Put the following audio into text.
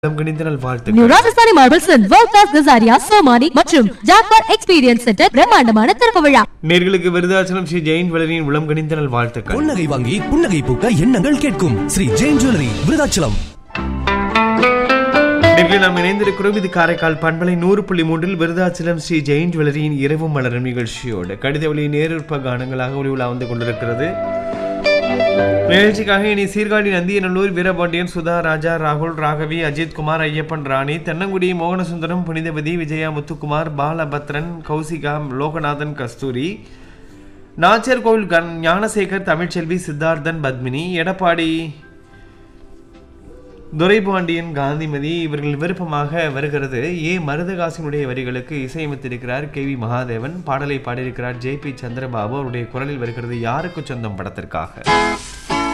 நம் கணித நல் நியூ வாழ்த்துக்கள் Rajasthani marbles world class Kajaria Somany மற்றும் ஜாக்வார் எக்ஸ்பீரியன்ஸ் சென்டர் பிரம்மாண்டமான திறப்பு விழா நேர்களுக்கு விருதாச்சலம் ஸ்ரீ ஜெயின் வளரியின் உளம் கணித நல் வாழ்த்துக்கள் புன்னகை வாங்கி புன்னகை பூக்க எண்ணங்கள் கேட்கும் ஸ்ரீ ஜெயின் ஜுவல்லரி விருதாச்சலம் நேர்களை நாம் இணைந்திருக்கிறோம் இது காரைக்கால் பண்பலை நூறு புள்ளி மூன்றில் விருதாச்சலம் ஸ்ரீ ஜெயின் ஜுவல்லரியின் இரவு மலரும் நிகழ்ச்சியோடு கடித ஒளி நேருற்ப கானங்களாக ஒளி உலா வந்து கொண்டிருக்கிறது நிகழ்ச்சிக்காக இனி சீர்காழி நந்தியநல்லூர் வீரபாண்டியன் சுதா ராஜா ராகுல் ராகவி அஜித் குமார் ஐயப்பன் ராணி தென்னங்குடி மோகனசுந்தரம் புனிதவதி விஜயா முத்துக்குமார் பாலபத்ரன் கௌசிகா லோகநாதன் கஸ்தூரி நாச்சர் கோவில் கண் ஞானசேகர் தமிழ்ச்செல்வி சித்தார்த்தன் பத்மினி எடப்பாடி துரைபாண்டியன் காந்திமதி இவர்கள் விருப்பமாக வருகிறது ஏ மருதகாசினுடைய வரிகளுக்கு இசையமைத்திருக்கிறார் கே வி மகாதேவன் பாடலை பாடியிருக்கிறார் ஜே பி சந்திரபாபு அவருடைய குரலில் வருகிறது யாருக்கு சொந்தம் படத்திற்காக